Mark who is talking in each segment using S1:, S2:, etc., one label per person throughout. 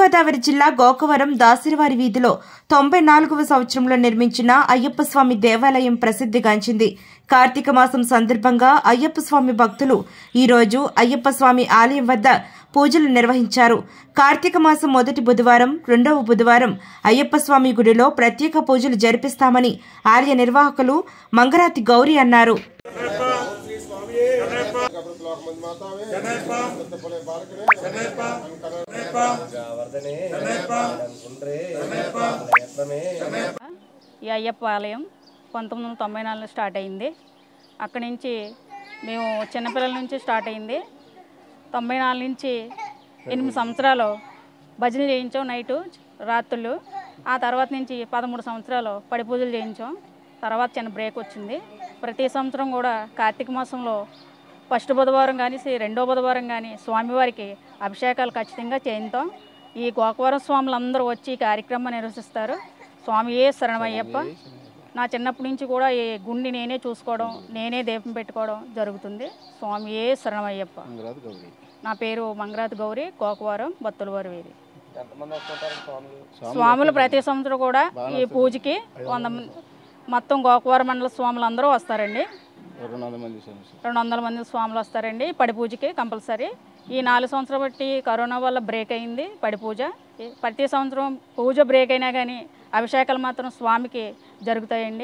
S1: తూర్పుగోదావరి జిల్లా గోకవరం దాసిరివారి వీధిలో తొంభై నాలుగవ సంవత్సరంలో నిర్మించిన అయ్యప్ప స్వామి దేవాలయం ప్రసిద్ధిగాంచింది కార్తీక మాసం సందర్భంగా అయ్యప్ప స్వామి భక్తులు ఈ రోజు అయ్యప్ప స్వామి ఆలయం వద్ద పూజలు నిర్వహించారు కార్తీక మాసం మొదటి బుధవారం రెండవ బుధవారం అయ్యప్ప స్వామి గుడిలో ప్రత్యేక పూజలు జరిపిస్తామని ఆలయ నిర్వాహకులు మంగరాతి గౌరి అన్నారు
S2: ఈ అయ్యప్ప ఆలయం పంతొమ్మిది వందల తొంభై నాలుగులో స్టార్ట్ అయింది అక్కడి నుంచి మేము చిన్నపిల్లల నుంచి స్టార్ట్ అయింది తొంభై నాలుగు నుంచి ఎనిమిది సంవత్సరాలు భజన చేయించాం నైటు రాత్రులు ఆ తర్వాత నుంచి పదమూడు సంవత్సరాలు పడి పూజలు చేయించాం తర్వాత చిన్న బ్రేక్ వచ్చింది ప్రతి సంవత్సరం కూడా కార్తీక మాసంలో ఫస్ట్ బుధవారం కానీ రెండో బుధవారం కానీ స్వామివారికి అభిషేకాలు ఖచ్చితంగా చేయిస్తాం ఈ గోకవరం స్వాములు అందరూ వచ్చి ఈ కార్యక్రమం నిర్వహిస్తారు స్వామి ఏ శరణమయ్యప్ప నా చిన్నప్పటి నుంచి కూడా ఈ గుండి నేనే చూసుకోవడం నేనే దీపం పెట్టుకోవడం జరుగుతుంది స్వామి ఏ శరణమయ్యప్ప నా పేరు మంగరాత్ గౌరి గోకవరం బత్తులవారి వీధి స్వాములు ప్రతి సంవత్సరం కూడా ఈ పూజకి వంద మంది మొత్తం గోకవరం మండల స్వాములు అందరూ వస్తారండి
S3: రెండు వందల మంది సమస్య
S2: రెండు వందల మంది స్వాములు వస్తారండి పడి పూజకి కంపల్సరీ ఈ నాలుగు సంవత్సరాలు బట్టి కరోనా వల్ల బ్రేక్ అయింది పడి పూజ ఈ ప్రతి సంవత్సరం పూజ బ్రేక్ అయినా కానీ అభిషేకాలు మాత్రం స్వామికి జరుగుతాయండి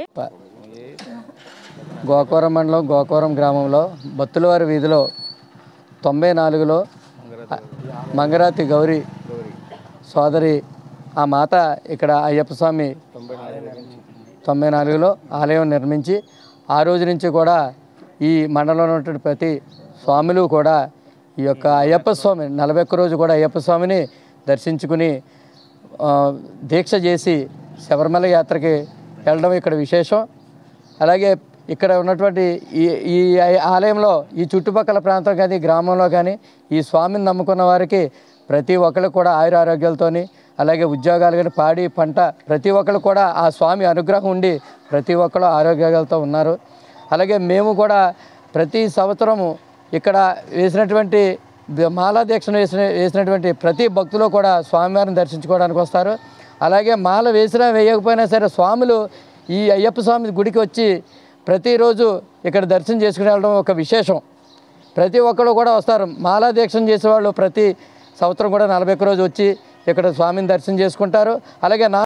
S4: గోకవరం మండలం గోకవరం గ్రామంలో బత్తులవారి వీధిలో తొంభై నాలుగులో మంగరాతి గౌరి సోదరి ఆ మాత ఇక్కడ అయ్యప్ప స్వామి తొంభై నాలుగులో ఆలయం నిర్మించి ఆ రోజు నుంచి కూడా ఈ మండలంలో ఉన్నటువంటి ప్రతి స్వాములు కూడా ఈ యొక్క అయ్యప్ప స్వామి నలభై ఒక్క రోజు కూడా అయ్యప్ప స్వామిని దర్శించుకుని ఆ, దీక్ష చేసి శబరిమల యాత్రకి వెళ్ళడం ఇక్కడ విశేషం అలాగే ఇక్కడ ఉన్నటువంటి ఈ ఈ ఆలయంలో ఈ చుట్టుపక్కల ప్రాంతం కానీ గ్రామంలో కానీ ఈ స్వామిని నమ్ముకున్న వారికి ప్రతి ఒక్కరికి కూడా ఆయుర ఆరోగ్యాలతోని అలాగే ఉద్యోగాలు కానీ పాడి పంట ప్రతి ఒక్కరు కూడా ఆ స్వామి అనుగ్రహం ఉండి ప్రతి ఒక్కరు ఆరోగ్యాలతో ఉన్నారు అలాగే మేము కూడా ప్రతి సంవత్సరము ఇక్కడ వేసినటువంటి ద- మాలా దీక్షను వేసిన వేసినటువంటి ప్రతి భక్తులు కూడా స్వామివారిని దర్శించుకోవడానికి వస్తారు అలాగే మాల వేసినా వేయకపోయినా సరే స్వాములు ఈ అయ్యప్ప స్వామి గుడికి వచ్చి ప్రతిరోజు ఇక్కడ దర్శనం చేసుకుని వెళ్ళడం ఒక విశేషం ప్రతి ఒక్కరు కూడా వస్తారు మాలా దీక్షను చేసేవాళ్ళు ప్రతి సంవత్సరం కూడా నలభై ఒక్క రోజు వచ్చి ఇక్కడ స్వామిని దర్శనం చేసుకుంటారు అలాగే నా